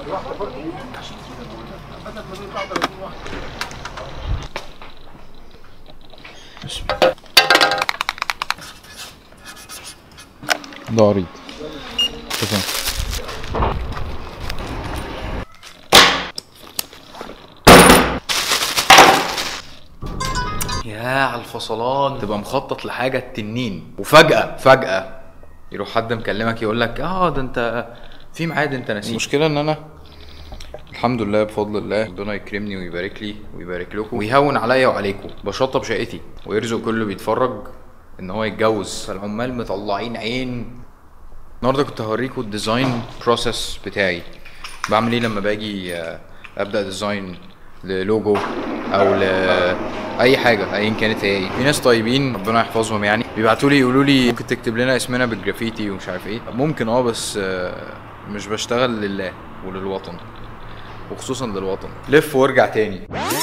ده عريض تمام يا على الفصلان تبقى مخطط لحاجه التنين وفجاه فجاه يروح حد مكلمك يقول لك اه ده انت في ميعاد انت ناسيه المشكله ان انا الحمد لله بفضل الله ربنا يكرمني ويبارك لي ويبارك لكم ويهون عليا وعليكم بشطب شقتي ويرزق كل اللي بيتفرج ان هو يتجوز فالعمال مطلعين عين النهارده كنت هوريكم الديزاين بروسيس بتاعي بعمل ايه لما باجي آه، ابدا ديزاين للوجو او ل اي حاجه ايا كانت هي ايه في ناس طيبين ربنا يحفظهم يعني بيبعتوا لي يقولوا لي ممكن تكتب لنا اسمنا بالجرافيتي ومش عارف ايه ممكن اه بس آه، مش بشتغل لله وللوطن وخصوصا للوطن لف وارجع تاني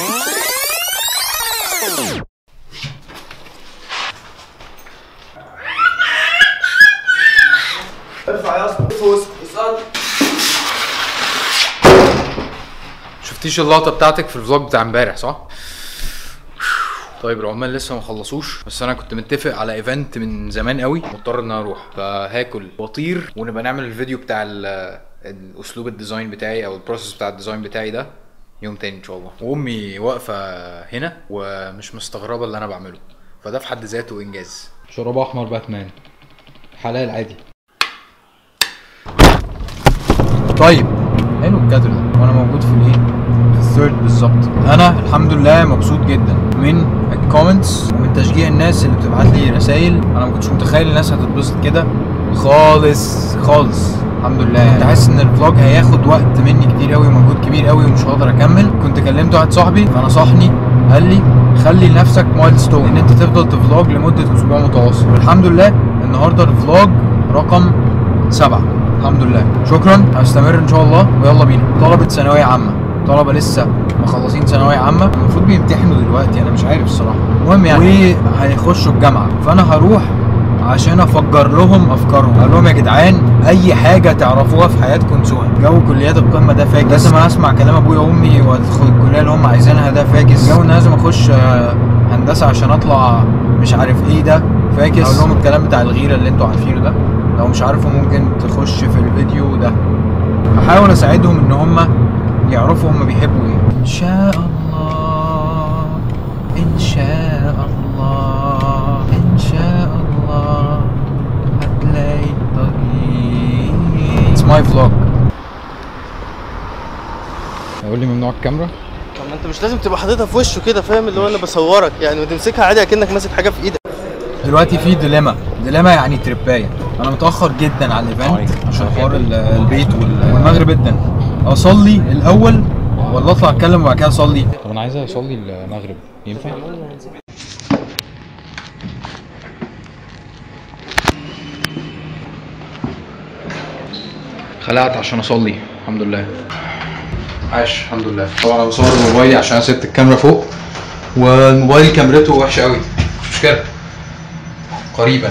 ارفع يا اسطى فوز اسقط شفتيش اللقطه بتاعتك في الفلوج بتاع امبارح صح طيب العمال لسه ما خلصوش بس انا كنت متفق على ايفنت من زمان قوي مضطر ان انا اروح فهاكل واطير ونبقى نعمل الفيديو بتاع ال- الاسلوب الديزاين بتاعي او البروسيس بتاع الديزاين بتاعي ده يوم تاني ان شاء الله وامي واقفه هنا ومش مستغربه اللي انا بعمله فده في حد ذاته انجاز شراب احمر باتمان حلال عادي طيب حلو الكادر ده وانا موجود في الايه في الثيرد بالظبط انا الحمد لله مبسوط جدا من الكومنتس ومن تشجيع الناس اللي بتبعت لي رسائل انا ما كنتش متخيل الناس هتتبسط كده خالص خالص الحمد لله يعني كنت حاسس ان الفلوج هياخد وقت مني كتير قوي ومجهود كبير قوي ومش هقدر اكمل كنت كلمت واحد صاحبي فنصحني قال لي خلي لنفسك مايل ستون ان انت تفضل تفلوج لمده اسبوع متواصل والحمد لله النهارده الفلوج رقم سبعة الحمد لله شكرا هستمر ان شاء الله ويلا بينا طلبة ثانوية عامة طلبة لسه مخلصين ثانوية عامة المفروض بيمتحنوا دلوقتي انا مش عارف الصراحة المهم يعني وهيخشوا الجامعة فانا هروح عشان افجر لهم افكارهم اقول لهم يا جدعان اي حاجه تعرفوها في حياتكم انسوها جو كليات القمه ده فاكس لازم اسمع كلام ابويا وامي وادخل الكليه اللي هم عايزينها ده فاكس جو ان لازم اخش آه، هندسه عشان اطلع مش عارف ايه ده فاكس اقول لهم الكلام بتاع الغيره اللي انتوا عارفينه ده لو مش عارفه ممكن تخش في الفيديو ده هحاول اساعدهم ان هم يعرفوا هم بيحبوا ايه ان شاء الله ان شاء الله ان شاء الله هتلاقي طريق It's my vlog هيقول لي ممنوع الكاميرا طب ما انت مش لازم تبقى حاططها في وشه كده فاهم اللي هو انا بصورك يعني وتمسكها عادي اكنك ماسك حاجه في ايدك دلوقتي في ديليما ديليما يعني تربايه انا متاخر جدا على الايفنت عشان حوار ال- البيت وال- والمغرب جدا اصلي الاول ولا اطلع اتكلم وبعد كده اصلي طب انا عايز اصلي المغرب ينفع خلعت عشان اصلي الحمد لله عاش الحمد لله طبعا انا بصور موبايلي عشان سبت الكاميرا فوق والموبايل كاميرته وحشه قوي مش مشكله قريبا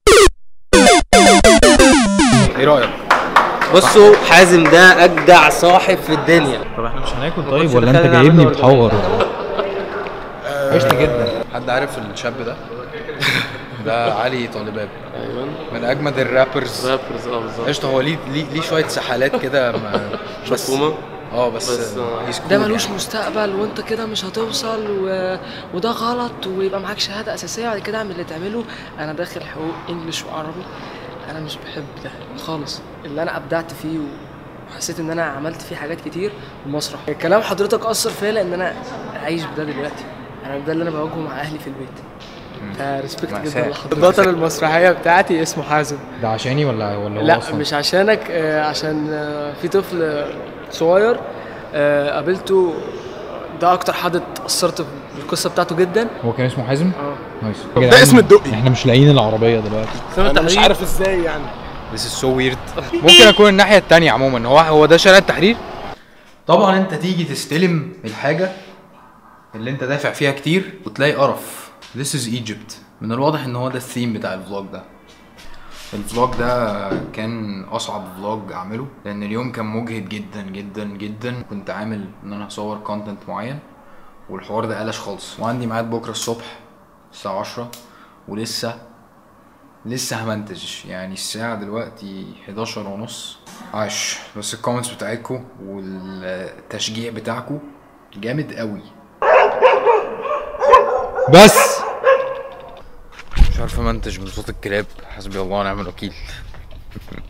ايه رايك بصوا حازم ده اجدع صاحب في الدنيا طب احنا مش هناكل طيب ولا انت جايبني بتحور عشت جدا حد عارف الشاب ده ده علي طالباب ايوه من اجمد الرابرز رابرز اه بالظبط قشطه هو ليه ليه ليه شويه سحالات كده ما- بس مفهومه اه بس, بس، آه، he's cool ده ملوش يعني. مستقبل وانت كده مش هتوصل و... وده غلط ويبقى معاك شهاده اساسيه وبعد كده اعمل اللي تعمله انا داخل حقوق انجلش وعربي انا مش بحب ده خالص اللي انا ابدعت فيه وحسيت ان انا عملت فيه حاجات كتير المسرح كلام حضرتك اثر فيا لان انا عايش بده دلوقتي انا ده اللي انا بواجهه مع اهلي في البيت فريسبكت مأساة. جدا لحضرتك البطل المسرحيه بتاعتي اسمه حازم ده عشاني ولا ولا هو لا اصلا مش عشانك آه، عشان آه، في طفل صغير آه، قابلته ده اكتر حد اتاثرت بالقصه بتاعته جدا هو كان اسمه حازم اه نايس ده اسم الدقي احنا مش لاقيين العربيه دلوقتي انا مش عارف ازاي يعني This is so weird ممكن اكون الناحية التانية عموما هو هو ده شارع التحرير طبعا انت تيجي تستلم الحاجة اللي انت دافع فيها كتير وتلاقي قرف This is Egypt من الواضح ان هو ده الثيم بتاع الفلوج ده الفلوج ده كان اصعب فلوج اعمله لان اليوم كان مجهد جدا جدا جدا كنت عامل ان انا هصور كونتنت معين والحوار ده قلش خالص وعندي ميعاد بكره الصبح الساعه 10 ولسه لسه همنتج يعني الساعة دلوقتي 11 ونص عاش بس الكومنتس بتاعتكم والتشجيع بتاعكم جامد قوي بس مش عارف امنتج من صوت الكلاب حسبي الله ونعم الوكيل